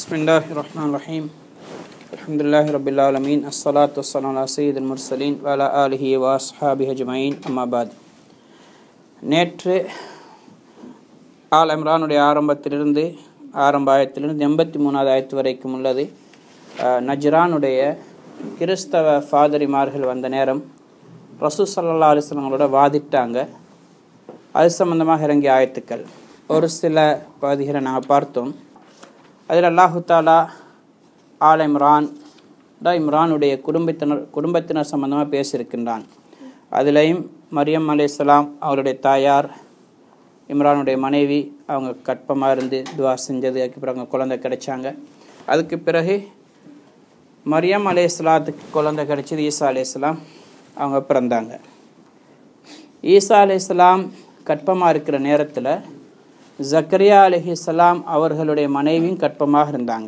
بسم الله الرحمن الرحيم الحمد لله رب العالمين الصلاة والسلام على سيد المرسلين وعلى آله وأصحابه أجمعين أما بعد நேற்று ஆல் இம்ரானுடைய ஆரம்பத்திலிருந்து ஆரம்ப ஆயத்திலிருந்து எண்பத்தி மூணாவது ஆயத்து வரைக்கும் உள்ளது அஹ், நஜ்ரானுடைய கிறிஸ்தவ ஃபாதரிமார்கள் வந்த நேரம் ரசூ சல்லா அலிஸ்லங்களோட வாதிட்டாங்க அது சம்பந்தமாக இறங்கிய ஆயத்துக்கள் ஒரு சில பகுதிகளை நாங்கள் பார்த்தோம் அதில் அல்லாஹு தாலா ஆல் இம்ரான் தான் இம்ரானுடைய குடும்பத்தினர் குடும்பத்தினர் சம்பந்தமாக பேசியிருக்கின்றான் அதிலையும் மரியம் அலையாம் அவருடைய தாயார் இம்ரானுடைய மனைவி அவங்க கற்பமாக இருந்து துவா செஞ்சது அதுக்கப்புறம் அவங்க குழந்தை கிடைச்சாங்க அதுக்கு பிறகு மரியம் அலையாத்துக்கு குழந்தை கிடைச்சது ஈசா அலையாம் அவங்க பிறந்தாங்க ஈசா அலையாம் கற்பமாக இருக்கிற நேரத்தில் ஜக்கரியா அலிஹிஸ்லாம் அவர்களுடைய மனைவியும் கற்பமாக இருந்தாங்க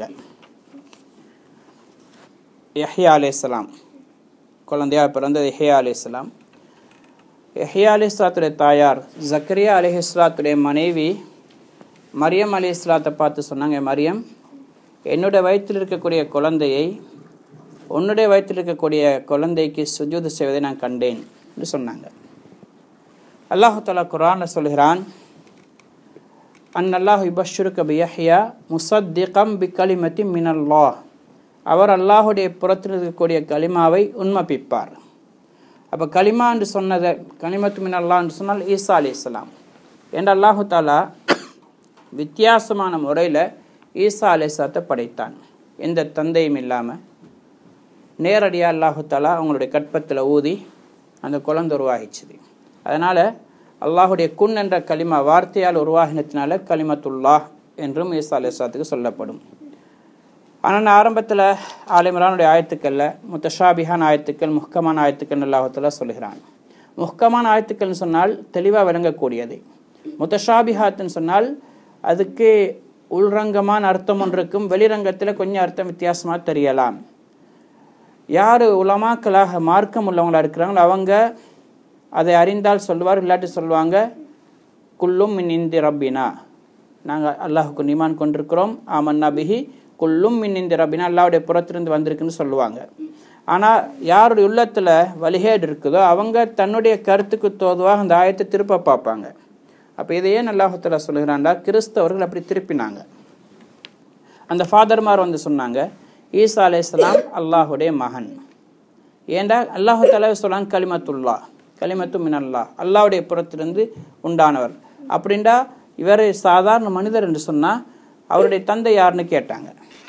யஹ்யா அலையாம் குழந்தையா பிறந்தது யஹ்யா அலையாம் யஹ்யா அலிஸ்லாத்துடைய தாயார் ஜக்கரியா அலிஹிஸ்லாத்துடைய மனைவி மரியம் அலி இஸ்லாத்தை பார்த்து சொன்னாங்க மரியம் என்னுடைய வயிற்றில் இருக்கக்கூடிய குழந்தையை உன்னுடைய வயிற்றில் இருக்கக்கூடிய குழந்தைக்கு சுஜூது செய்வதை நான் கண்டேன் என்று சொன்னாங்க அல்லாஹு தாலா குரானில் சொல்கிறான் அன் அல்லாஹ் இபஷுருக்க பியஹ்யா முசத்திகம் பி கலிமத்தி மினல்லாஹ் அவர் அல்லாஹுடைய புறத்தில் இருக்கக்கூடிய கலிமாவை உண்மப்பிப்பார் அப்போ கலிமா என்று சொன்னதை கலிமத்து மினல்லா என்று சொன்னால் ஈசா அலி இஸ்லாம் என்று அல்லாஹு தாலா வித்தியாசமான முறையில் ஈசா அலிசாத்தை படைத்தான் எந்த தந்தையும் இல்லாமல் நேரடியாக அல்லாஹு தாலா அவங்களுடைய கற்பத்தில் ஊதி அந்த குழந்தை உருவாகிச்சுது அதனால் அல்லாஹுடைய குன் என்ற களிமா வார்த்தையால் உருவாகினத்தினால கலிமத்துல்லாஹ் என்றும் ஈசா அலிசாத்துக்கு சொல்லப்படும் ஆனால் ஆரம்பத்தில் ஆலிமரானுடைய ஆயத்துக்களில் முத்தஷாபிஹான் ஆயத்துக்கள் முஹ்கமான ஆயத்துக்கள் அல்லாஹத்துல சொல்கிறான் முஹ்கமான ஆயத்துக்கள்னு சொன்னால் தெளிவாக விளங்கக்கூடியது முத்தஷாபிஹாத்துன்னு சொன்னால் அதுக்கு உள்ரங்கமான அர்த்தம் ஒன்று இருக்கும் வெளிரங்கத்தில் கொஞ்சம் அர்த்தம் வித்தியாசமாக தெரியலாம் யார் உலமாக்களாக மார்க்கம் உள்ளவங்களா இருக்கிறாங்களோ அவங்க அதை அறிந்தால் சொல்லுவார் இல்லாட்டி சொல்லுவாங்க குல்லும் மின் இந்தி ரப்பினா நாங்கள் அல்லாஹுக்கு நிமான் கொண்டிருக்கிறோம் ஆமன்னா பிஹி குல்லும் மின் இந்தி ரப்பினா அல்லாவுடைய புறத்திலிருந்து வந்திருக்குன்னு சொல்லுவாங்க ஆனால் யாருடைய உள்ளத்தில் வழிகேடு இருக்குதோ அவங்க தன்னுடைய கருத்துக்கு தோதுவாக அந்த ஆயத்தை திருப்ப பார்ப்பாங்க அப்போ இதையே அல்லாஹுத்தலா சொல்கிறாண்டா கிறிஸ்தவர்கள் அப்படி திருப்பினாங்க அந்த ஃபாதர்மார் வந்து சொன்னாங்க ஈசா அலையாம் அல்லாஹுடைய மகன் ஏண்டா அல்லாஹு தலாவை சொல்லாங்க கலிமத்துல்லா கலிமத்து மினல்லா அல்லாஹுடைய புறத்திலிருந்து உண்டானவர் அப்படின்டா இவர் சாதாரண மனிதர் என்று சொன்னால் அவருடைய தந்தை யாருன்னு கேட்டாங்க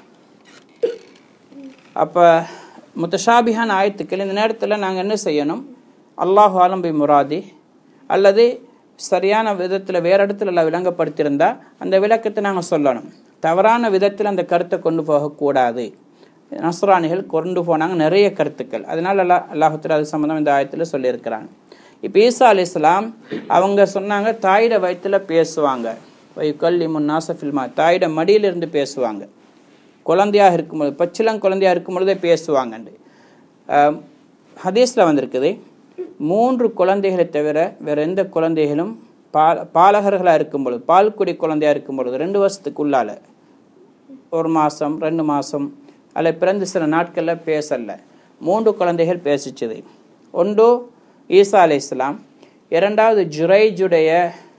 அப்போ முத்தஷாபிஹான் ஆயத்துக்கள் இந்த நேரத்தில் நாங்கள் என்ன செய்யணும் அல்லாஹு ஆலம்பி முராதி அல்லது சரியான விதத்தில் வேறு இடத்துல எல்லாம் விளங்கப்படுத்தியிருந்தா அந்த விளக்கத்தை நாங்கள் சொல்லணும் தவறான விதத்தில் அந்த கருத்தை கொண்டு போகக்கூடாது நஸ்ரானிகள் கொண்டு போனாங்க நிறைய கருத்துக்கள் அதனால் அல்லா அல்லாஹத்தில் அது சம்மந்தம் இந்த ஆயத்தில் சொல்லியிருக்கிறாங்க இப்போ ஈசா அலி இஸ்லாம் அவங்க சொன்னாங்க தாயிட வயிற்றில் பேசுவாங்க வை கல்வி முன் நாசஃபில்மா தாயிட மடியிலிருந்து பேசுவாங்க குழந்தையாக இருக்கும்பொழுது பச்சிளம் குழந்தையாக இருக்கும் பொழுதே பேசுவாங்கண்டு ஹதீஸில் வந்திருக்குது மூன்று குழந்தைகளை தவிர வேறு எந்த குழந்தைகளும் பால் பாலகர்களாக இருக்கும் பொழுது பால்குடி குழந்தையாக இருக்கும் பொழுது ரெண்டு வருஷத்துக்குள்ளால் ஒரு மாதம் ரெண்டு மாதம் அல்ல பிறந்து சில நாட்களில் பேசல மூன்று குழந்தைகள் பேசிச்சது ஒன்று ஈசா அலி இஸ்லாம் இரண்டாவது ஜுரைஜுடைய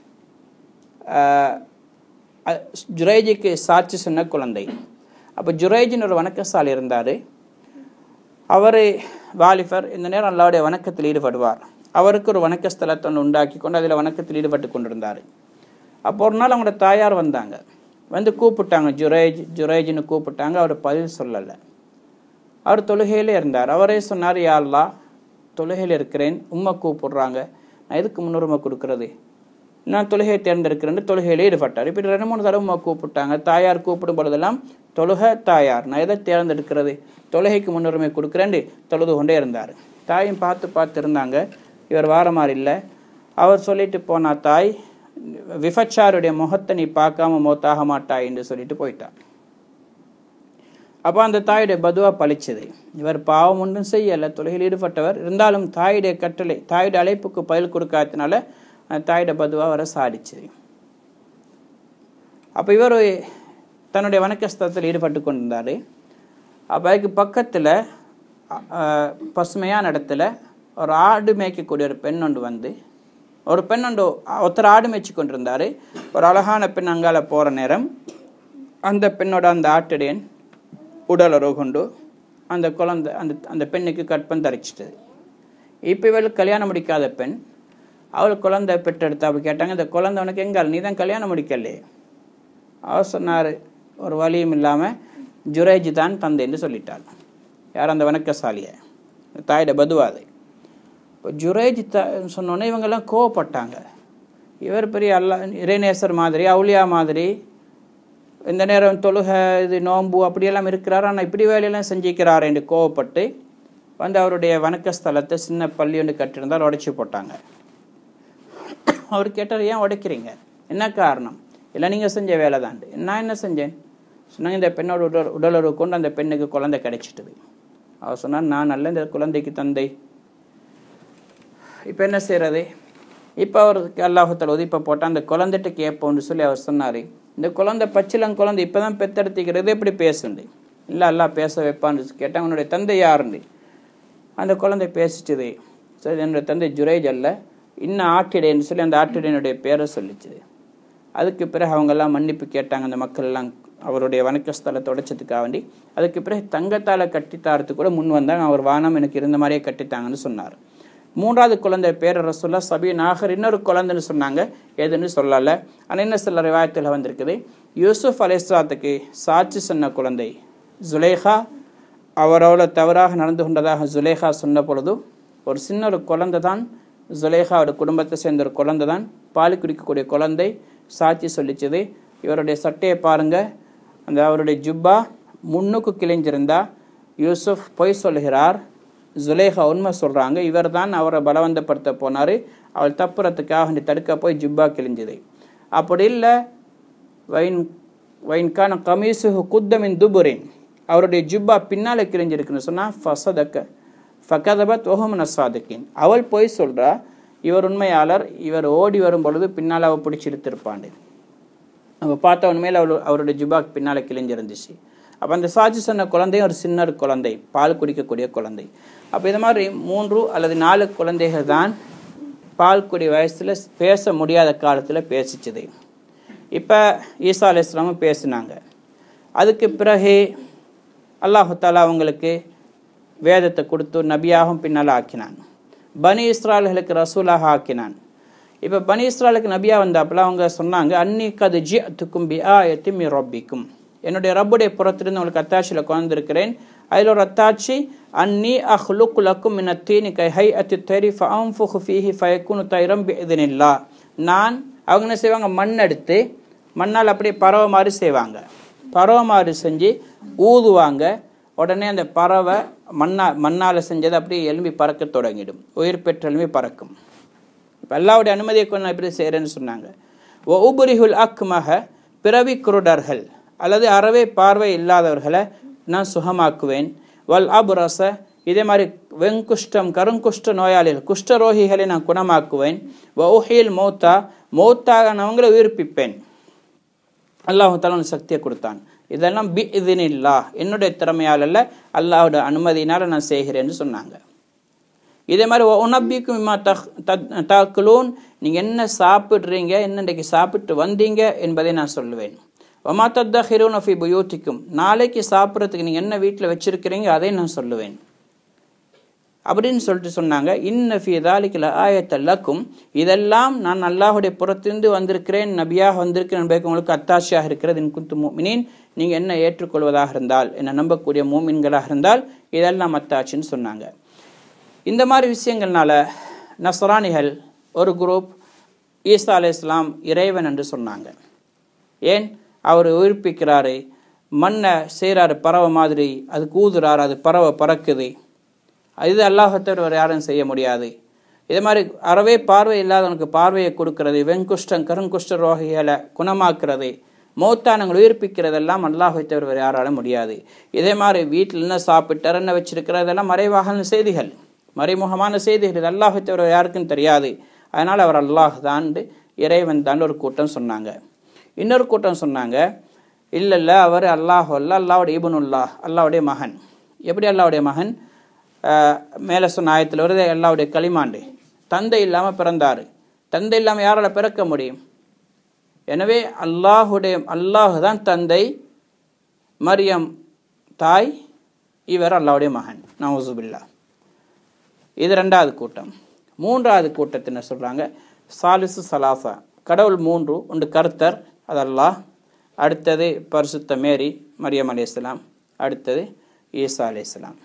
ஜுரைஜுக்கு சாட்சி சொன்ன குழந்தை அப்போ ஜுரைஜின் ஒரு வணக்கசாலி இருந்தார் அவர் வாலிபர் இந்த நேரம் அல்லாவுடைய வணக்கத்தில் ஈடுபடுவார் அவருக்கு ஒரு வணக்க ஸ்தலத்தை ஒன்று உண்டாக்கி கொண்டு அதில் வணக்கத்தில் ஈடுபட்டு கொண்டிருந்தார் அப்போ ஒரு நாள் அவங்களோட தாயார் வந்தாங்க வந்து கூப்பிட்டாங்க ஜுரேஜ் ஜுரேஜ்னு கூப்பிட்டாங்க அவர் பதில் சொல்லலை அவர் தொழுகையிலே இருந்தார் அவரே சொன்னார் யாழ்லா தொழுகையில் இருக்கிறேன் உம்மை கூப்பிடுறாங்க நான் எதுக்கு முன்னுரிமை கொடுக்கறது நான் தொழுகையை தேர்ந்தெடுக்கிறேன்னு தொழுகையிலே ஈடுபட்டார் இப்படி ரெண்டு மூணு தடவை உம்மை கூப்பிட்டாங்க தாயார் கூப்பிடும் பொழுதெல்லாம் தொழுகை தாயார் நான் எதை தேர்ந்தெடுக்கிறது தொழுகைக்கு முன்னுரிமை கொடுக்குறேன்னு தொழுது கொண்டே இருந்தார் தாயும் பார்த்து பார்த்து இருந்தாங்க இவர் வார மாதிரி இல்லை அவர் சொல்லிட்டு போனா தாய் விபச்சாருடைய முகத்தை நீ பார்க்காம மோத்தாக மாட்டாய் என்று சொல்லிட்டு போயிட்டார் அப்போ அந்த தாயுடைய பதுவா பழிச்சது இவர் பாவம் ஒன்றும் செய்யலை தொழுகையில் ஈடுபட்டவர் இருந்தாலும் தாயுடைய கட்டளை தாயுடைய அழைப்புக்கு பதில் கொடுக்காததுனால அந்த தாயுடைய பதுவா வர சாடிச்சது அப்போ இவர் தன்னுடைய வணக்கஸ்தலத்தில் ஈடுபட்டு கொண்டிருந்தார் அப்போ அதுக்கு பக்கத்தில் பசுமையான இடத்துல ஒரு ஆடு மேய்க்கக்கூடிய ஒரு பெண் ஒன்று வந்து ஒரு பெண் ஒன்று ஒருத்தர் ஆடு மேய்ச்சி கொண்டிருந்தார் ஒரு அழகான பெண் அங்கால போகிற நேரம் அந்த பெண்ணோட அந்த ஆட்டிடையன் உடலுறவு கொண்டு அந்த குழந்தை அந்த அந்த பெண்ணுக்கு கற்பம் தரிச்சிட்டது இப்போ இவள் கல்யாணம் முடிக்காத பெண் அவள் குழந்தை பெற்றெடுத்தா அப்படி கேட்டாங்க இந்த குழந்தை உனக்கு எங்கால் நீ தான் கல்யாணம் முடிக்கலையே அவர் சொன்னார் ஒரு வழியும் இல்லாமல் ஜுரேஜி தான் தந்தைன்னு சொல்லிட்டாள் யார் அந்த வணக்கசாலியை தாயிட பதுவாது இப்போ ஜுரேஜ் த சொன்னோன்னே இவங்கெல்லாம் கோவப்பட்டாங்க இவர் பெரிய அல்லா இறைநேசர் மாதிரி அவுளியா மாதிரி இந்த நேரம் தொழுகை இது நோம்பு அப்படியெல்லாம் இருக்கிறார் ஆனால் இப்படி வேலையெல்லாம் செஞ்சுக்கிறார் என்று கோவப்பட்டு வந்து அவருடைய வணக்கஸ்தலத்தை சின்ன பள்ளி ஒன்று கட்டியிருந்தால் உடைச்சி போட்டாங்க அவர் கேட்டார் ஏன் உடைக்கிறீங்க என்ன காரணம் இல்லை நீங்கள் செஞ்ச வேலை தான் நான் என்ன செஞ்சேன் சொன்னாங்க இந்த பெண்ணோட உடல் உடலுறவு கொண்டு அந்த பெண்ணுக்கு குழந்தை கிடைச்சிட்டது அவர் சொன்னார் நான் அல்ல இந்த குழந்தைக்கு தந்தை இப்போ என்ன செய்கிறது இப்போ அவருக்கு அல்லாஹத்தில் உதிப்பை போட்டால் அந்த குழந்தைகிட்ட கேட்போம்னு சொல்லி அவர் சொன்னார் இந்த குழந்தை பச்சிலம் குழந்தை இப்போ தான் பெத்தெடுத்துக்கிறது எப்படி பேசுண்டு இல்லை எல்லாம் பேச வைப்பான்னு கேட்டால் உன்னுடைய தந்தை யாருண்டு அந்த குழந்தை பேசிச்சுது சரி என்னுடைய தந்தை ஜுரேஜ் அல்ல இன்னும் ஆட்டிடைன்னு சொல்லி அந்த ஆட்டிடையனுடைய பேரை சொல்லிச்சுது அதுக்கு பிறகு அவங்கெல்லாம் மன்னிப்பு கேட்டாங்க அந்த மக்கள் எல்லாம் அவருடைய வணக்கஸ்தலத்தை உடைச்சதுக்காக வேண்டி அதுக்கு பிறகு தங்கத்தால் கட்டித்தாரத்துக்கு கூட முன் வந்தாங்க அவர் வானம் எனக்கு இருந்த மாதிரியே கட்டித்தாங்கன்னு சொன்னார் மூன்றாவது குழந்தை பேர் ரசுல்லா சபி நாகர் இன்னொரு குழந்தைன்னு சொன்னாங்க எதுன்னு சொல்லலை ஆனால் என்ன சில ரிவாயத்தில் வந்திருக்குது யூசுஃப் அலிஸ்லாத்துக்கு சாட்சி சொன்ன குழந்தை ஜுலேஹா அவரோட தவறாக நடந்து கொண்டதாக ஜுலேஹா சொன்ன பொழுது ஒரு சின்ன ஒரு குழந்தை தான் ஜுலேஹாவோட குடும்பத்தை சேர்ந்த ஒரு குழந்தை தான் பால் குடிக்கக்கூடிய குழந்தை சாட்சி சொல்லிச்சது இவருடைய சட்டையை பாருங்க அந்த அவருடைய ஜுப்பா முன்னுக்கு கிழிஞ்சிருந்தா யூசுஃப் பொய் சொல்கிறார் ஜுலேஹா உண்மை சொல்கிறாங்க இவர் தான் அவரை பலவந்தப்படுத்த போனார் அவள் தப்புறத்துக்காக தடுக்க போய் ஜுப்பா கிழிஞ்சது அப்படி இல்லை வைன் வைன்கான கமீசு குத்தமின் துபுரின் அவருடைய ஜுப்பா பின்னால் கிழிஞ்சிருக்குன்னு சொன்னால் ஃபசதக்க ஃபகதபத் ஓஹம் நசாதுக்கின் அவள் போய் சொல்கிறா இவர் உண்மையாளர் இவர் ஓடி வரும் பொழுது பின்னால் அவள் பிடிச்சி இழுத்திருப்பாண்டு நம்ம பார்த்த உண்மையில் அவள் அவருடைய ஜுபாக்கு பின்னால் கிழிஞ்சிருந்துச்சு அப்போ அந்த சாட்சி சொன்ன குழந்தையும் ஒரு சின்ன ஒரு குழந்தை பால் குடிக்கக்கூடிய குழந்தை அப்போ இது மாதிரி மூன்று அல்லது நாலு குழந்தைகள் தான் பால் குடி வயசில் பேச முடியாத காலத்தில் பேசிச்சது இப்போ ஈசா அலி இஸ்லாமும் பேசினாங்க அதுக்கு பிறகு அல்லாஹு தாலா அவங்களுக்கு வேதத்தை கொடுத்து நபியாகவும் பின்னால் ஆக்கினான் பனி இஸ்ராயல்களுக்கு ரசூலாக ஆக்கினான் இப்போ பனி இஸ்ராயலுக்கு நபியாக வந்தாப்புல அவங்க சொன்னாங்க அன்னி கது ஜி அத்துக்கும் பி ஆ எத்திமி ரொப்பிக்கும் என்னுடைய ரப்புடைய புறத்திலிருந்து உங்களுக்கு அத்தாட்சியில் குழந்திருக்கிறேன் அதில் ஒரு அத்தாட்சி அன்னி அஹ்லுக்கு லக்கும் மின் அத்தீனி கை ஹை அத்தி தெரி ஃபம் ஃபுஹு ஃபீஹி ஃபயக்குனு தைரம் இதுனில்லா நான் அவங்க என்ன செய்வாங்க மண் எடுத்து மண்ணால் அப்படியே பறவை மாதிரி செய்வாங்க பறவை மாதிரி செஞ்சு ஊதுவாங்க உடனே அந்த பறவை மண்ணா மண்ணால் செஞ்சது அப்படியே எலும்பி பறக்க தொடங்கிடும் உயிர் பெற்ற எலும்பி பறக்கும் இப்போ எல்லாவுடைய அனுமதியை கொண்டு நான் இப்படி செய்கிறேன்னு சொன்னாங்க ஓ உபுரிகுல் அக்மக பிறவி குருடர்கள் அல்லது அறவே பார்வை இல்லாதவர்களை நான் சுகமாக்குவேன் வல் அபுரச இதே மாதிரி வெங்குஷ்டம் கருங்குஷ்ட நோயாளிகள் குஷ்டரோகிகளை நான் குணமாக்குவேன் வௌஹில் மௌத்தா மௌத்தாகனவங்களை உயிர்ப்பிப்பேன் அல்லாஹு தாலா சக்தியை கொடுத்தான் இதெல்லாம் பி இதுனில்லா என்னுடைய திறமையால் அல்ல அல்லாஹோட அனுமதியினால் நான் செய்கிறேன்னு சொன்னாங்க இதே மாதிரி உனப்பிக்கும் இம்மா தக் தாக்குலூன் நீங்கள் என்ன சாப்பிட்றீங்க என்ன இன்றைக்கு சாப்பிட்டு வந்தீங்க என்பதை நான் சொல்லுவேன் ஒமா தத்தா ஹிரோன் அஃபி புயோத்திக்கும் நாளைக்கு சாப்பிட்றதுக்கு நீங்கள் என்ன வீட்டில் வச்சுருக்கிறீங்க அதை நான் சொல்லுவேன் அப்படின்னு சொல்லிட்டு சொன்னாங்க இன்னஃபி தாலிக்கில் ஆயத்தல்லக்கும் இதெல்லாம் நான் அல்லாஹுடைய புறத்திலிருந்து வந்திருக்கிறேன் நபியாக வந்திருக்கிறேன் என்பதற்கு உங்களுக்கு அத்தாட்சியாக இருக்கிறது என் குத்து மூமினின் நீங்கள் என்ன ஏற்றுக்கொள்வதாக இருந்தால் என்ன நம்பக்கூடிய மூமின்களாக இருந்தால் இதெல்லாம் அத்தாட்சின்னு சொன்னாங்க இந்த மாதிரி விஷயங்கள்னால நசரானிகள் ஒரு குரூப் ஈசா அலி இஸ்லாம் இறைவன் என்று சொன்னாங்க ஏன் அவர் உயிர்ப்பிக்கிறாரு மண்ணை செய்கிறாரு பறவை மாதிரி அது கூதுறாரு அது பறவை பறக்குது இது அல்லாஹத்தவர் வேறு யாரும் செய்ய முடியாது இதே மாதிரி அறவே பார்வை இல்லாதவனுக்கு பார்வையை கொடுக்கறது வெங்குஷ்டம் கருங்குஷ்ட ரோகிகளை குணமாக்குறது மௌத்தானங்கள் உயிர்ப்பிக்கிறதெல்லாம் அல்லாஹை தவிர வேறு யாராலும் முடியாது இதே மாதிரி வீட்டில் என்ன சாப்பிட்டார் என்ன வச்சிருக்கிறதெல்லாம் மறைவாக செய்திகள் மறைமுகமான செய்திகள் இது அல்லாஹை தவிர யாருக்கும் தெரியாது அதனால் அவர் அல்லாஹ் தான் இறைவன் தான் ஒரு கூட்டம் சொன்னாங்க இன்னொரு கூட்டம் சொன்னாங்க இல்லை இல்லை அவர் அல்லாஹ் அல்ல அல்லாவுடைய இபனுல்லா அல்லாவுடைய மகன் எப்படி அல்லாவுடைய மகன் மேலே சொன்ன ஆயத்தில் வருது அல்லாவுடைய களிமாண்டு தந்தை இல்லாமல் பிறந்தார் தந்தை இல்லாமல் யாரால் பிறக்க முடியும் எனவே அல்லாஹுடைய அல்லாஹ் தான் தந்தை மரியம் தாய் இவர் அல்லாவுடைய மகன் நவசுபில்லா இது ரெண்டாவது கூட்டம் மூன்றாவது கூட்டத்தினர் சொல்கிறாங்க சாலிசு சலாசா கடவுள் மூன்று ஒன்று கர்த்தர் அது அல்லாஹ் அடுத்தது பரிசுத்த மேரி மரியம் அலி இஸ்லாம் அடுத்தது ஈசா அலி இஸ்லாம்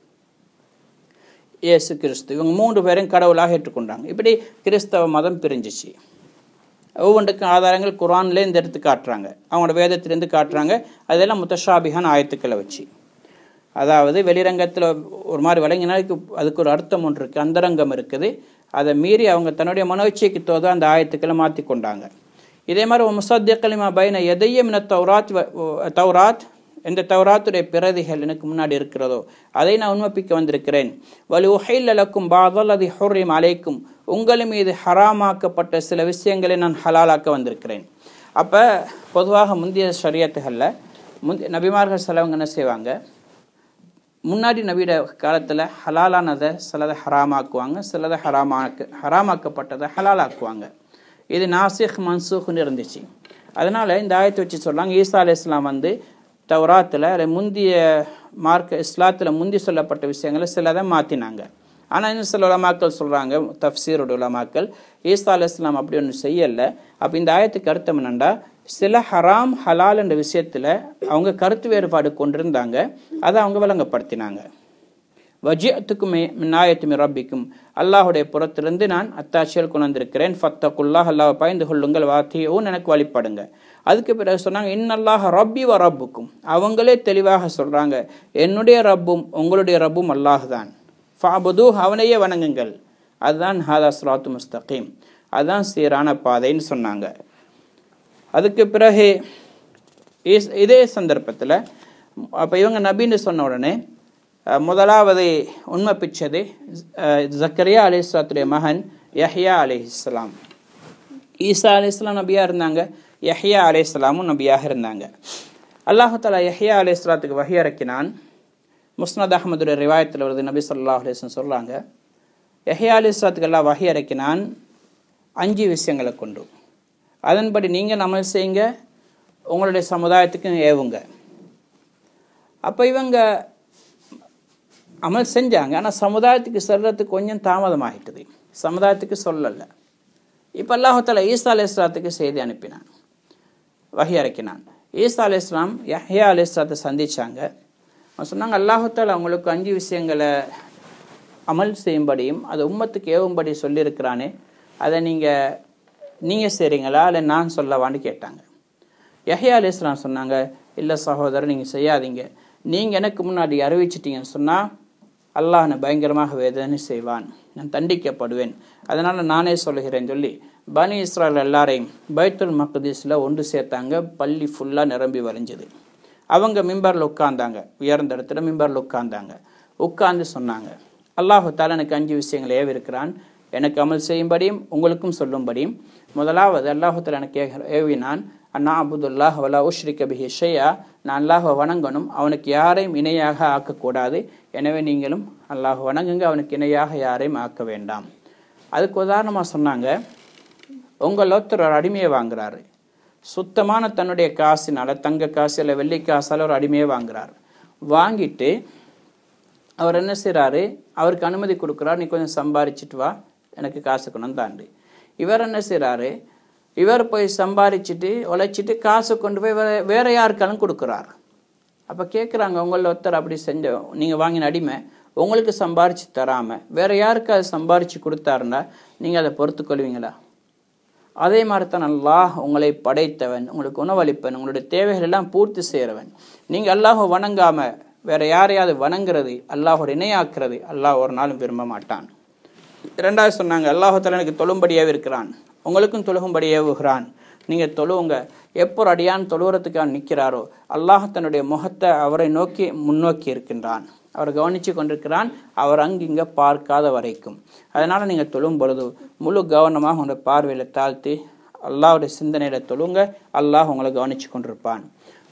இயேசு கிறிஸ்து இவங்க மூன்று பேரும் கடவுளாக ஏற்றுக்கொண்டாங்க இப்படி கிறிஸ்தவ மதம் பிரிஞ்சிச்சு ஒவ்வொன்றுக்கும் ஆதாரங்கள் குரான்லேருந்து எடுத்து காட்டுறாங்க அவங்களோட வேதத்திலேருந்து காட்டுறாங்க அதெல்லாம் முத்தஷாபிகான் ஆயத்துக்களை வச்சு அதாவது வெளிரங்கத்தில் ஒரு மாதிரி விளங்கினாலுக்கு அதுக்கு ஒரு அர்த்தம் ஒன்று இருக்குது அந்தரங்கம் இருக்குது அதை மீறி அவங்க தன்னுடைய மனோச்சைக்கு தோதோ அந்த ஆயத்துக்களை மாற்றி கொண்டாங்க இதே மாதிரி முசத்தியக்கலிமா பைன எதையும் மின தௌராத் தௌராத் எந்த தௌராத்துடைய பிரதிகள் எனக்கு முன்னாடி இருக்கிறதோ அதை நான் உண்மைப்பிக்க வந்திருக்கிறேன் வலு உஹைல் அலக்கும் பாதல் அது ஹொர்ரிம் அலைக்கும் உங்கள் மீது ஹராமாக்கப்பட்ட சில விஷயங்களை நான் ஹலாலாக்க வந்திருக்கிறேன் அப்போ பொதுவாக முந்தைய ஷரியத்துகளில் முந்தைய நபிமார்கள் சிலவங்க என்ன செய்வாங்க முன்னாடி நபியோட காலத்தில் ஹலாலானதை சிலதை ஹராமாக்குவாங்க சிலதை ஹராமாக்கு ஹராமாக்கப்பட்டதை ஹலாலாக்குவாங்க இது நாசிக் மன்சூக்னு இருந்துச்சு அதனால் இந்த ஆயத்தை வச்சு சொல்கிறாங்க ஈசா அலி இஸ்லாம் வந்து தௌராத்தில் முந்திய மார்க்க இஸ்லாத்தில் முந்தி சொல்லப்பட்ட விஷயங்களை சிலதை மாற்றினாங்க ஆனால் இன்னும் சில உலமாக்கள் சொல்கிறாங்க தஃப்சீரோட உலமாக்கள் ஈசா அலி இஸ்லாம் அப்படி ஒன்று செய்யலை அப்போ இந்த ஆயத்துக்கு அர்த்தம் என்னென்னா சில ஹராம் ஹலால் என்ற விஷயத்தில் அவங்க கருத்து வேறுபாடு கொண்டிருந்தாங்க அதை அவங்க விளங்கப்படுத்தினாங்க வஜியத்துக்குமே நாயத்துமே ரப்பிக்கும் அல்லாஹுடைய புறத்திலிருந்து நான் அத்தாட்சியல் கொண்டிருக்கிறேன் ஃபத்தகுல்லாஹ் அல்லாஹ் பயந்து கொள்ளுங்கள் வாத்தியவும் எனக்கு வழிபடுங்க அதுக்கு பிறகு சொன்னாங்க இன்னல்லாஹ் ரப்பி வ ரப்புக்கும் அவங்களே தெளிவாக சொல்கிறாங்க என்னுடைய ரப்பும் உங்களுடைய ரப்பும் அல்லாஹ் தான் ஃபாபுது அவனையே வணங்குங்கள் அதுதான் ஹாதா ஸ்ராத்து முஸ்தகீம் அதுதான் சீரான பாதைன்னு சொன்னாங்க அதுக்கு பிறகு இதே சந்தர்ப்பத்தில் அப்போ இவங்க நபின்னு சொன்ன உடனே முதலாவது உண்மை பிச்சது ஜக்கரியா அலி இஸ்லாத்துடைய மகன் யஹ்யா அலி இஸ்லாம் ஈசா அலி இஸ்லாம் நபியாக இருந்தாங்க யஹ்யா அலி இஸ்லாமும் நபியாக இருந்தாங்க அல்லாஹு தாலா யஹ்யா அலி இஸ்லாத்துக்கு வகை இறக்கினான் முஸ்னத் அகமதுடைய ரிவாயத்தில் வருது நபி சொல்லா அலிஸ்லம் சொல்கிறாங்க யஹ்யா அலி இஸ்லாத்துக்கு எல்லாம் வகை இறக்கினான் அஞ்சு விஷயங்களை கொண்டு அதன்படி நீங்கள் அமல் செய்யுங்க உங்களுடைய சமுதாயத்துக்கும் ஏவுங்க அப்போ இவங்க அமல் செஞ்சாங்க ஆனால் சமுதாயத்துக்கு சொல்கிறதுக்கு கொஞ்சம் தாமதமாகிட்டது சமுதாயத்துக்கு சொல்லலை இப்போ அல்லாஹால ஈசா அலி இஸ்லாத்துக்கு செய்தி அனுப்பினான் வகை இறக்கினான் ஈசா அலி இஸ்லாம் யஹ்யா அலி இஸ்லாத்தை சந்திச்சாங்க அவன் சொன்னாங்க அல்லாஹால அவங்களுக்கு அஞ்சு விஷயங்களை அமல் செய்யும்படியும் அதை உம்மத்துக்கு ஏவும்படி சொல்லியிருக்கிறானே அதை நீங்கள் நீங்கள் செய்கிறீங்களா இல்லை நான் சொல்லவான்னு கேட்டாங்க யஹ்யா அலி இஸ்லாம் சொன்னாங்க இல்லை சகோதரர் நீங்கள் செய்யாதீங்க நீங்கள் எனக்கு முன்னாடி அறிவிச்சிட்டீங்கன்னு சொன்னால் அல்லாஹ் என்னை பயங்கரமாக வேதனை செய்வான் நான் தண்டிக்கப்படுவேன் அதனால் நானே சொல்லுகிறேன் சொல்லி பனி இஸ்ராயல் எல்லாரையும் பைத்துல் மக்தீஸில் ஒன்று சேர்த்தாங்க பள்ளி ஃபுல்லாக நிரம்பி வரைஞ்சது அவங்க மிம்பரில் உட்காந்தாங்க உயர்ந்த இடத்துல மிம்பரில் உட்காந்தாங்க உட்காந்து சொன்னாங்க அல்லாஹு தாலா எனக்கு அஞ்சு விஷயங்கள் ஏவிருக்கிறான் எனக்கு அமல் செய்யும்படியும் உங்களுக்கும் சொல்லும்படியும் முதலாவது அல்லாஹு தாலா எனக்கு ஏவினான் அண்ணா அபுதுல்லாஹ் வலா உஷ்ரிக்க பிஹி ஷையா நான் அல்லாஹை வணங்கணும் அவனுக்கு யாரையும் இணையாக ஆக்கக்கூடாது எனவே நீங்களும் அல்லாஹ் வணங்குங்க அவனுக்கு இணையாக யாரையும் ஆக்க வேண்டாம் அதுக்கு உதாரணமாக சொன்னாங்க உங்கள் ஒருத்தர் ஒரு அடிமையை வாங்குறாரு சுத்தமான தன்னுடைய காசினால தங்க காசு இல்லை வெள்ளி காசால் ஒரு அடிமையை வாங்குறாரு வாங்கிட்டு அவர் என்ன செய்கிறாரு அவருக்கு அனுமதி கொடுக்குறாரு நீ கொஞ்சம் சம்பாரிச்சிட்டு வா எனக்கு காசு கொண்டு தாண்டு இவர் என்ன செய்கிறாரு இவர் போய் சம்பாரிச்சிட்டு உழைச்சிட்டு காசு கொண்டு போய் வேற வேற யாருக்காலும் கொடுக்குறார் அப்போ கேட்குறாங்க உங்களில் ஒருத்தர் அப்படி செஞ்ச நீங்கள் வாங்கின அடிமை உங்களுக்கு சம்பாரித்து தராமல் வேற யாருக்கு அதை சம்பாரித்து கொடுத்தாருன்னா நீங்கள் அதை பொறுத்துக்கொள்வீங்களா அதே மாதிரி தான் அல்லாஹ் உங்களை படைத்தவன் உங்களுக்கு உணவளிப்பன் உங்களுடைய தேவைகள் எல்லாம் பூர்த்தி செய்கிறவன் நீங்கள் அல்லாஹ் வணங்காமல் வேற யாரையாவது வணங்குறது அல்லாஹோட இணையாக்குறது அல்லாஹ் ஒரு நாளும் விரும்ப மாட்டான் இரண்டாவது சொன்னாங்க அல்லாஹால எனக்கு தொழும்படியாக இருக்கிறான் உங்களுக்கும் தொழுகும்படி ஏவுகிறான் நீங்கள் தொழுவுங்க எப்போ அடியான் தொழுவுறதுக்காக நிற்கிறாரோ அல்லாஹ் தன்னுடைய முகத்தை அவரை நோக்கி முன்னோக்கி இருக்கின்றான் அவர் கவனித்து கொண்டிருக்கிறான் அவர் அங்கு இங்கே பார்க்காத வரைக்கும் அதனால் நீங்கள் தொழும் பொழுது முழு கவனமாக உங்களுடைய பார்வையில் தாழ்த்தி அல்லாஹுடைய சிந்தனையில் தொழுங்க அல்லாஹ் உங்களை கவனித்து கொண்டிருப்பான்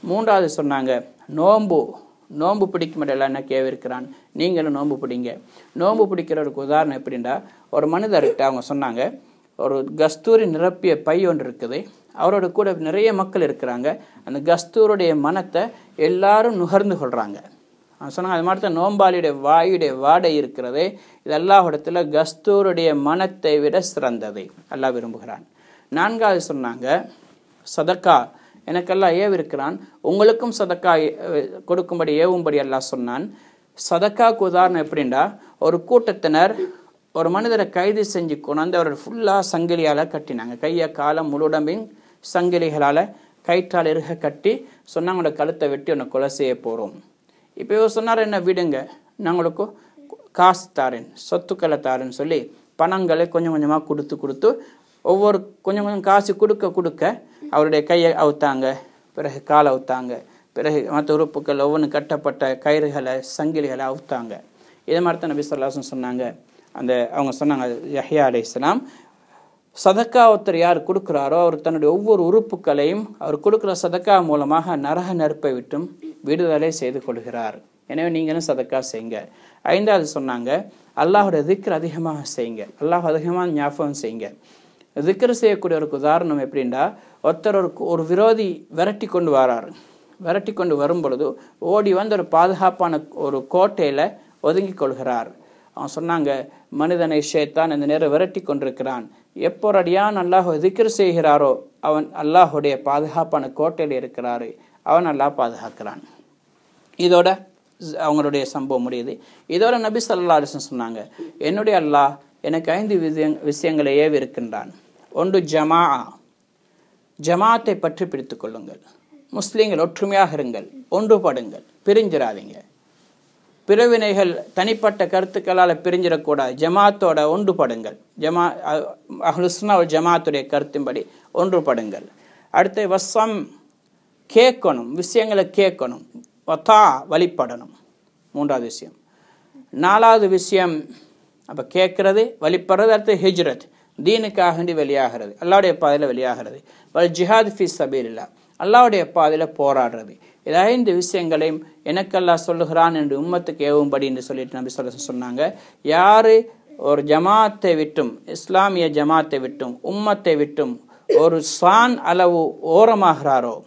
மூன்றாவது சொன்னாங்க நோம்பு நோம்பு பிடிக்க முடியல என்ன கேவிருக்கிறான் நீங்களும் நோம்பு பிடிங்க நோம்பு பிடிக்கிறதுக்கு உதாரணம் எப்படின்னா ஒரு மனிதர்கிட்ட அவங்க சொன்னாங்க ஒரு கஸ்தூரி நிரப்பிய பை ஒன்று இருக்குது அவரோட கூட நிறைய மக்கள் இருக்கிறாங்க அந்த கஸ்தூருடைய மனத்தை எல்லாரும் நுகர்ந்து கொள்கிறாங்க சொன்னாங்க அது மாதிரி தான் நோம்பாளியுடைய வாயுடைய வாடை இருக்கிறது இது அல்லாஹிடத்தில் கஸ்தூருடைய மனத்தை விட சிறந்தது அல்லாஹ் விரும்புகிறான் நான்காவது சொன்னாங்க சதக்கா எனக்கெல்லாம் ஏவிருக்கிறான் உங்களுக்கும் சதக்கா கொடுக்கும்படி ஏவும்படி எல்லாம் சொன்னான் சதக்காக்கு உதாரணம் எப்படின்னா ஒரு கூட்டத்தினர் ஒரு மனிதரை கைது செஞ்சு கொண்டாந்து அவரை ஃபுல்லாக சங்கிலியால் கட்டினாங்க கையை காலம் முழுடம்பையும் சங்கிலிகளால் கயிற்றால் இருக கட்டி சொன்னாங்க உங்களோட கழுத்தை வெட்டி உன்னை கொலை செய்ய போகிறோம் இப்போ இவர் சொன்னார் என்ன விடுங்க நாங்களுக்கு காசு தாரேன் சொத்துக்களை தாரேன்னு சொல்லி பணங்களை கொஞ்சம் கொஞ்சமாக கொடுத்து கொடுத்து ஒவ்வொரு கொஞ்சம் கொஞ்சம் காசு கொடுக்க கொடுக்க அவருடைய கையை அவுத்தாங்க பிறகு காலை அவுத்தாங்க பிறகு மற்ற உறுப்புகள் ஒவ்வொன்று கட்டப்பட்ட கயிறுகளை சங்கிலிகளை அவுத்தாங்க இதே மாதிரி தான் நபி சொல்லாசன் சொன்னாங்க அந்த அவங்க சொன்னாங்க யஹ்யா அலி இஸ்லாம் சதக்கா ஒருத்தர் யார் கொடுக்குறாரோ அவர் தன்னுடைய ஒவ்வொரு உறுப்புகளையும் அவர் கொடுக்குற சதக்கா மூலமாக நரக நெருப்பை விட்டும் விடுதலை செய்து கொள்கிறார் எனவே நீங்களும் சதக்கா செய்யுங்க ஐந்தாவது சொன்னாங்க அல்லாஹோட திக்ர் அதிகமாக செய்யுங்க அல்லாஹ் அதிகமாக ஞாபகம் செய்யுங்க திக்ர் செய்யக்கூடிய ஒரு உதாரணம் எப்படின்னா ஒருத்தர் ஒரு ஒரு விரோதி விரட்டி கொண்டு வரார் விரட்டி கொண்டு வரும் பொழுது ஓடி வந்து ஒரு பாதுகாப்பான ஒரு கோட்டையில் ஒதுங்கி கொள்கிறார் அவன் சொன்னாங்க மனிதனை ஷேத்தான் இந்த நேரம் விரட்டி கொண்டிருக்கிறான் எப்போ அடியான் அல்லாஹ் திக்ர் செய்கிறாரோ அவன் அல்லாஹுடைய பாதுகாப்பான கோட்டையில் இருக்கிறாரு அவன் அல்லாஹ் பாதுகாக்கிறான் இதோட அவங்களுடைய சம்பவம் முடியுது இதோட நபி சல்லா அலிசன் சொன்னாங்க என்னுடைய அல்லாஹ் எனக்கு ஐந்து விஷயங் விஷயங்களை ஏவி இருக்கின்றான் ஒன்று ஜமா ஜமாத்தை பற்றி பிடித்து கொள்ளுங்கள் முஸ்லீம்கள் ஒற்றுமையாக இருங்கள் ஒன்றுபடுங்கள் பிரிஞ்சிடாதீங்க பிறவினைகள் தனிப்பட்ட கருத்துக்களால் பிரிஞ்சிடக்கூடாது ஜமாத்தோட ஒன்றுபடுங்கள் ஜமா அஹ்லுஸ்னா ஜமாத்துடைய கருத்தின்படி ஒன்றுபடுங்கள் அடுத்து வசம் கேட்கணும் விஷயங்களை கேட்கணும் வத்தா வழிபடணும் மூன்றாவது விஷயம் நாலாவது விஷயம் அப்போ கேட்கறது வழிபடுறது அடுத்து ஹிஜ்ரத் தீனுக்காக வெளியாகிறது அல்லாவுடைய பாதையில் வெளியாகிறது வல் ஜிஹாத் ஃபி சபீலில்லா அல்லாவுடைய பாதையில் போராடுறது இது ஐந்து விஷயங்களையும் எனக்கல்லா சொல்லுகிறான் என்று உம்மத்துக்கு ஏவும்படி என்று சொல்லிட்டு நபி சொல்ல சொன்னாங்க யாரு ஒரு ஜமாத்தை விட்டும் இஸ்லாமிய ஜமாத்தை விட்டும் உம்மத்தை விட்டும் ஒரு சான் அளவு ஓரமாகிறாரோ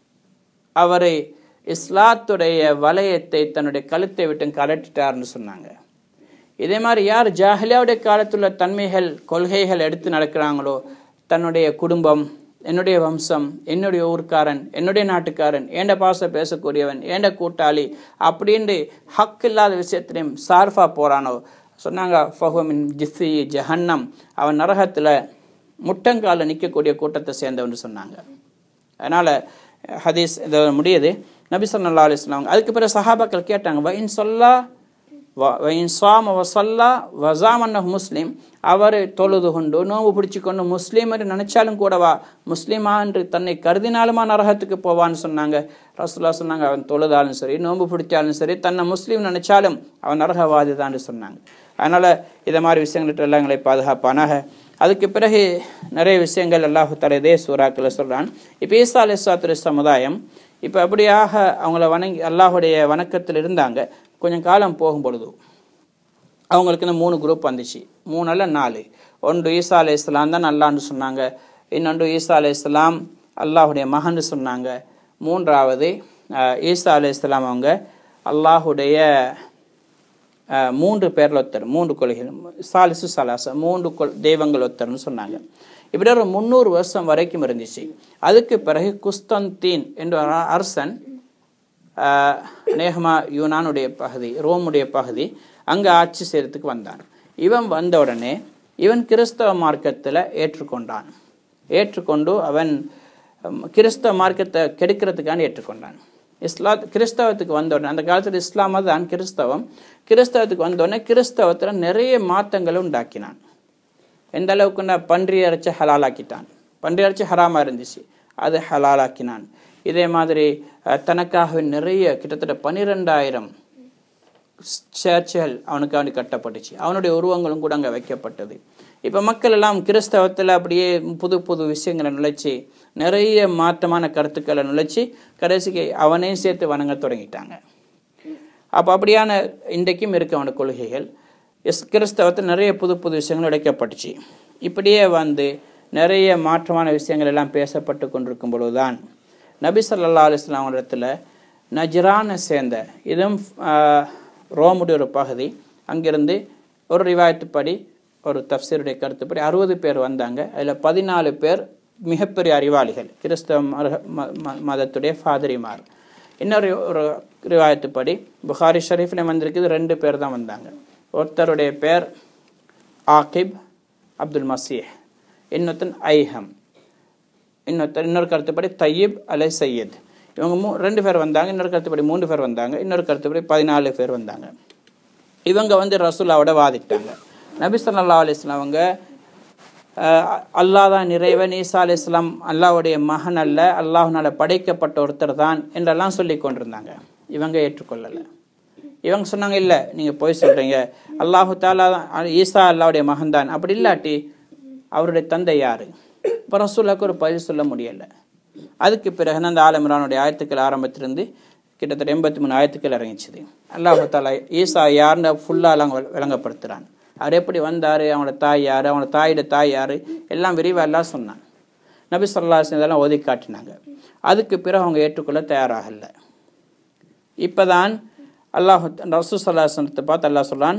அவரை இஸ்லாத்துடைய வலயத்தை தன்னுடைய கழுத்தை விட்டு கலட்டிட்டார்னு சொன்னாங்க இதே மாதிரி யார் ஜாஹிலியாவுடைய காலத்துள்ள தன்மைகள் கொள்கைகள் எடுத்து நடக்கிறாங்களோ தன்னுடைய குடும்பம் என்னுடைய வம்சம் என்னுடைய ஊர்க்காரன் என்னுடைய நாட்டுக்காரன் ஏண்ட பாச பேசக்கூடியவன் ஏண்ட கூட்டாளி அப்படின்ட்டு ஹக் இல்லாத விஷயத்திலையும் சார்ஃபா போறானோ சொன்னாங்க ஃபஹுமின் ஜிஸ்ஸி ஜஹன்னம் அவன் நரகத்தில் முட்டங்கால நிற்கக்கூடிய கூட்டத்தை சேர்ந்தவன் சொன்னாங்க அதனால் ஹதீஸ் இதை முடியுது நபி சொல்லா அலிஸ்லாம் அதுக்கு பிறகு சஹாபாக்கள் கேட்டாங்க வயின் சொல்லா வயின் சாம வசல்லா வசாமன்ன முஸ்லீம் அவர் தொழுது கொண்டு நோம்பு பிடிச்சி கொண்டு முஸ்லீம் என்று நினைச்சாலும் கூடவா முஸ்லீமா என்று தன்னை கருதினாலுமா நரகத்துக்கு போவான்னு சொன்னாங்க ரசுல்லா சொன்னாங்க அவன் தொழுதாலும் சரி நோம்பு பிடிச்சாலும் சரி தன்னை முஸ்லீம் நினைச்சாலும் அவன் நரகவாதி தான் சொன்னாங்க அதனால் இதை மாதிரி விஷயங்கள்ட்ட எல்லாம் எங்களை பாதுகாப்பானாக அதுக்கு பிறகு நிறைய விஷயங்கள் அல்லாஹு தலை இதே சூறாக்கள் சொல்கிறான் இப்போ ஈசா அலிஸ்லாத்துறை சமுதாயம் இப்போ அப்படியாக அவங்கள வணங்கி அல்லாஹுடைய வணக்கத்தில் இருந்தாங்க கொஞ்சம் காலம் போகும் பொழுது அவங்களுக்கு இந்த மூணு குரூப் வந்துச்சு மூணு அல்ல நாலு ஒன்று ஈசா அலி இஸ்லாம் தான் அல்லான்னு சொன்னாங்க இன்னொன்று ஈசா அலி இஸ்லாம் அல்லாஹுடைய மகன் சொன்னாங்க மூன்றாவது ஈசா அலி இஸ்லாம் அவங்க அல்லாஹுடைய மூன்று பேரில் ஒருத்தர் மூன்று கொள்கைகள் சாலிசு சலாச மூன்று கொள் தெய்வங்கள் ஒருத்தர்னு சொன்னாங்க இப்படி ஒரு முந்நூறு வருஷம் வரைக்கும் இருந்துச்சு அதுக்கு பிறகு குஸ்தந்தீன் என்ற ஒரு அரசன் அநேகமா யூனானுடைய பகுதி ரோமுடைய பகுதி அங்கே ஆட்சி செய்யறதுக்கு வந்தான் இவன் வந்த உடனே இவன் கிறிஸ்தவ மார்க்கத்தில் ஏற்றுக்கொண்டான் ஏற்றுக்கொண்டு அவன் கிறிஸ்தவ மார்க்கத்தை கெடுக்கிறதுக்கான ஏற்றுக்கொண்டான் இஸ்லா கிறிஸ்தவத்துக்கு வந்த உடனே அந்த காலத்தில் இஸ்லாமா தான் கிறிஸ்தவம் கிறிஸ்தவத்துக்கு வந்த உடனே கிறிஸ்தவத்தில் நிறைய மாற்றங்களை உண்டாக்கினான் எந்த அளவுக்குன்னா பன்றி அரைச்சி ஹலாலாக்கிட்டான் பன்றி அரைச்சி ஹராமாக இருந்துச்சு அது ஹலாலாக்கினான் இதே மாதிரி தனக்காக நிறைய கிட்டத்தட்ட பன்னிரெண்டாயிரம் சர்ச்சுகள் அவனுக்கு அவனுக்கு கட்டப்பட்டுச்சு அவனுடைய உருவங்களும் கூட அங்கே வைக்கப்பட்டது இப்போ மக்கள் எல்லாம் கிறிஸ்தவத்தில் அப்படியே புது புது விஷயங்களை நுழைச்சி நிறைய மாற்றமான கருத்துக்களை நுழைச்சி கடைசிக்கு அவனையும் சேர்த்து வணங்க தொடங்கிட்டாங்க அப்போ அப்படியான இன்றைக்கும் இருக்கு அவனுடைய கொள்கைகள் எஸ் கிறிஸ்தவத்தில் நிறைய புது புது விஷயங்கள் உடைக்கப்பட்டுச்சு இப்படியே வந்து நிறைய மாற்றமான விஷயங்கள் எல்லாம் பேசப்பட்டு கொண்டிருக்கும் பொழுதுதான் நபி சல்லா அலிஸ்லாம் இடத்துல நஜ்ரானை சேர்ந்த இதுவும் ஆஹ், ரோமுடைய ஒரு பகுதி அங்கிருந்து ஒரு ரிவாயத்துப்படி ஒரு தப்சீருடைய கருத்துப்படி அறுபது பேர் வந்தாங்க அதில் பதினாலு பேர் மிகப்பெரிய அறிவாளிகள் கிறிஸ்தவ மத- ம- ம- மதத்துடைய ஃபாதரிமார் இன்னொரு ஒரு ரிவாயத்துப்படி புகாரி ஷரீஃபில் வந்திருக்குது ரெண்டு பேர் தான் வந்தாங்க ஒருத்தருடைய பேர் ஆகிப் அப்துல் மசீஹ் இன்னொருத்தன் ஐஹம் இன்னொருத்தர் இன்னொரு கருத்துப்படி தையீப் அலை சையத் இவங்க மூ ரெண்டு பேர் வந்தாங்க இன்னொரு கருத்துப்படி மூணு பேர் வந்தாங்க இன்னொரு கருத்துப்படி பதினாலு பேர் வந்தாங்க இவங்க வந்து ரசூல்லாவோட வாதிட்டாங்க நபி ஸல்லல்லாஹு அலைஹி வஸல்லம் அவங்க அஹ், அல்லாஹ் தான் இறைவன் ஈசா அலி இஸ்லாம் அல்லாஹ்வுடைய மகன் அல்ல அல்லாஹ்னால படைக்கப்பட்ட ஒருத்தர் தான் என்றெல்லாம் சொல்லி கொண்டிருந்தாங்க இவங்க ஏற்றுக்கொள்ளலை இவங்க சொன்னாங்க இல்லை நீங்கள் போய் சொல்கிறீங்க அல்லாஹு தாலா தான் ஈசா அல்லாவுடைய மகன் தான் அப்படி இல்லாட்டி அவருடைய தந்தை யார் இப்போ ரசூல்லாக்கு ஒரு பதில் சொல்ல முடியலை அதுக்கு பிறகு அந்த ஆலமிரானுடைய ஆயத்துக்கள் ஆரம்பத்திலிருந்து கிட்டத்தட்ட எண்பத்தி மூணு ஆயத்துக்கள் இறங்கிச்சுது அல்லாஹு தாலா ஈசா யாருன்னு ஃபுல்லாக அவங்க விளங்கப்படுத்துகிறான் அவர் எப்படி வந்தார் அவனோட தாய் யார் அவனோட தாயோட தாய் யார் எல்லாம் விரிவாக எல்லாம் சொன்னான் நபி சொல்லா இதெல்லாம் ஒதுக்கி காட்டினாங்க அதுக்கு பிறகு அவங்க ஏற்றுக்கொள்ள தயாராகலை இப்பதான் அல்லாஹ் ரசூ சல்லாஹத்தை பார்த்து அல்லாஹ் சொல்றான்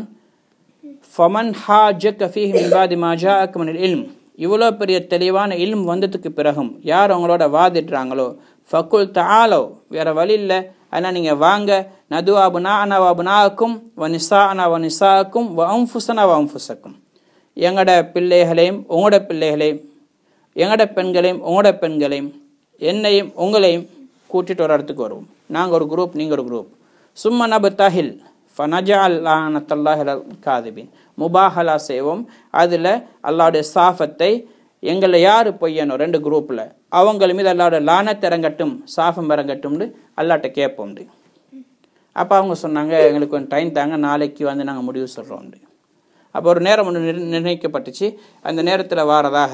ஃபமன் ஹாஜக்க ஃபீஹி மின் பாதி மா ஜாஅக்க மினல் இல்ம் இவ்வளோ பெரிய தெளிவான இல்ம் வந்ததுக்கு பிறகும் யார் அவங்களோட வாதிடுறாங்களோ ஃபக்குல் தஆலோ வேற வழி இல்லை ஆனால் நீங்கள் வாங்க நது அபுனா அனா அபுனாக்கும் வ நிசா அனா வ நிசாக்கும் வ அம்ஃபுசனா வ அம்ஃபுசக்கும் எங்களோட பிள்ளைகளையும் உங்களோட பிள்ளைகளையும் எங்களோட பெண்களையும் உங்களோட பெண்களையும் என்னையும் உங்களையும் கூட்டிட்டு ஒரு இடத்துக்கு வருவோம் நாங்கள் ஒரு குரூப் நீங்கள் ஒரு குரூப் சும்மா நபு தஹில் ஃபனஜால் லானத்தல்லாஹில் காதிபின் முபாஹலா செய்வோம் அதில் அல்லாவுடைய சாஃபத்தை எங்களை யார் பொய்யணும் ரெண்டு குரூப்பில் அவங்கள மீது அல்லாவோட லானத் இறங்கட்டும் சாஃபம் இறங்கட்டும்னு அல்லாட்ட கேட்போம் அப்போ அவங்க சொன்னாங்க எங்களுக்கு கொஞ்சம் டைம் தாங்க நாளைக்கு வந்து நாங்கள் முடிவு சொல்கிறோம் அப்போ ஒரு நேரம் ஒன்று நிர் நிர்ணயிக்கப்பட்டுச்சு அந்த நேரத்தில் வாரதாக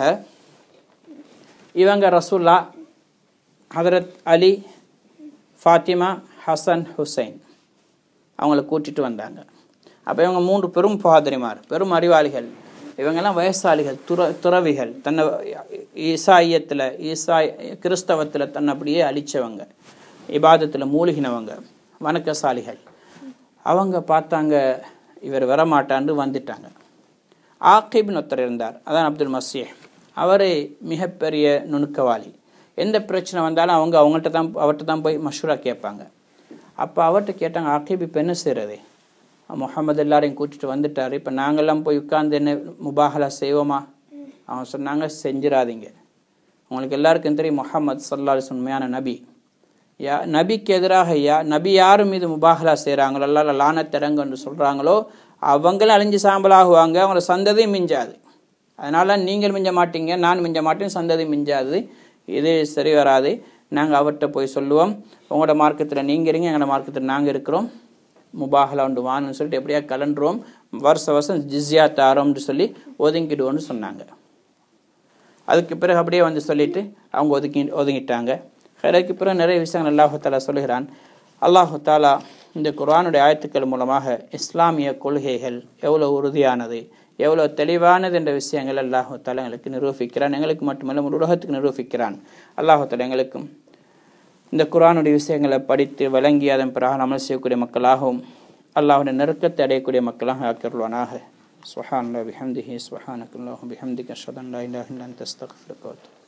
இவங்க ரசூல்லா ஹதரத் அலி ஃபாத்திமா ஹசன் ஹுசைன் அவங்கள கூட்டிட்டு வந்தாங்க அப்போ இவங்க மூன்று பெரும் பாதிரிமார் பெரும் அறிவாளிகள் இவங்கெல்லாம் வயசாளிகள் துற துறவிகள் தன்னை ஈசாயத்தில் ஈசா கிறிஸ்தவத்தில் தன்னை அப்படியே அழிச்சவங்க இபாதத்தில் மூழ்கினவங்க வணக்கசாலிகள் அவங்க பார்த்தாங்க இவர் வரமாட்டான்னு வந்துட்டாங்க ஆக்கிப்னு ஒருத்தர் இருந்தார் அதான் அப்துல் மசீஹ் அவரே மிகப்பெரிய நுணுக்கவாளி எந்த பிரச்சனை வந்தாலும் அவங்க அவங்கள்ட்ட தான் அவர்கிட்ட தான் போய் மஷூரா கேட்பாங்க அப்போ அவர்கிட்ட கேட்டாங்க ஆக்கிப் இப்போ என்ன செய்கிறது முகமது எல்லாரையும் கூட்டிட்டு வந்துட்டார் இப்போ நாங்கள்லாம் போய் உட்கார்ந்து என்ன முபாகலா செய்வோமா அவன் சொன்னாங்க செஞ்சிடாதீங்க உங்களுக்கு எல்லாருக்கும் தெரியும் முகமது சல்லாஸ் உண்மையான நபி யா நபிக்கு எதிராக யா நபி யார் மீது முபாகலா செய்கிறாங்களோ அல்ல லானத்திறங்கன்னு சொல்கிறாங்களோ அவங்களும் அழிஞ்சு சாம்பலாகுவாங்க அவங்களோட சந்ததியும் மிஞ்சாது அதனால் நீங்கள் மிஞ்ச மாட்டீங்க நான் மிஞ்ச மாட்டேன் சந்ததி மிஞ்சாது இது சரி வராது நாங்கள் அவர்கிட்ட போய் சொல்லுவோம் உங்களோட மார்க்கத்தில் நீங்கள் இருங்க எங்களோட மார்க்கத்தில் நாங்கள் இருக்கிறோம் முபாகலா உண்டு வான்னு சொல்லிட்டு எப்படியா கலண்டுருவோம் வருஷ வருஷம் ஜிஸ்யா தாரோம்னு சொல்லி ஒதுங்கிடுவோம்னு சொன்னாங்க அதுக்கு பிறகு அப்படியே வந்து சொல்லிட்டு அவங்க ஒதுக்கி ஒதுங்கிட்டாங்க அதுக்கு பிறகு நிறைய விஷயங்கள் அல்லாஹு தாலா சொல்லுகிறான் அல்லாஹு தாலா இந்த குர்ஆனுடைய ஆயத்துக்கள் மூலமாக இஸ்லாமிய கொள்கைகள் எவ்வளோ உறுதியானது எவ்வளோ தெளிவானது என்ற விஷயங்கள் அல்லாஹு தாலா எங்களுக்கு நிரூபிக்கிறான் எங்களுக்கு மட்டுமல்ல முழு உலகத்துக்கு நிரூபிக்கிறான் அல்லாஹு தாலா எங்களுக்கும் இந்த குர்ஆனுடைய விஷயங்களை படித்து விளங்கி அதன் பிறகு அமல் செய்யக்கூடிய மக்களாகவும் அல்லாஹுடைய நெருக்கத்தை அடையக்கூடிய மக்களாக ஆக்கிடுவானாக சுஹான் பிஹம்திஹி சுஹானக்குல்லாஹு பிஹம்திக அஷ்ஹது அன் லா இலாஹ இல்லா அன்த அஸ்தக்ஃபிருக வ அத்தூபு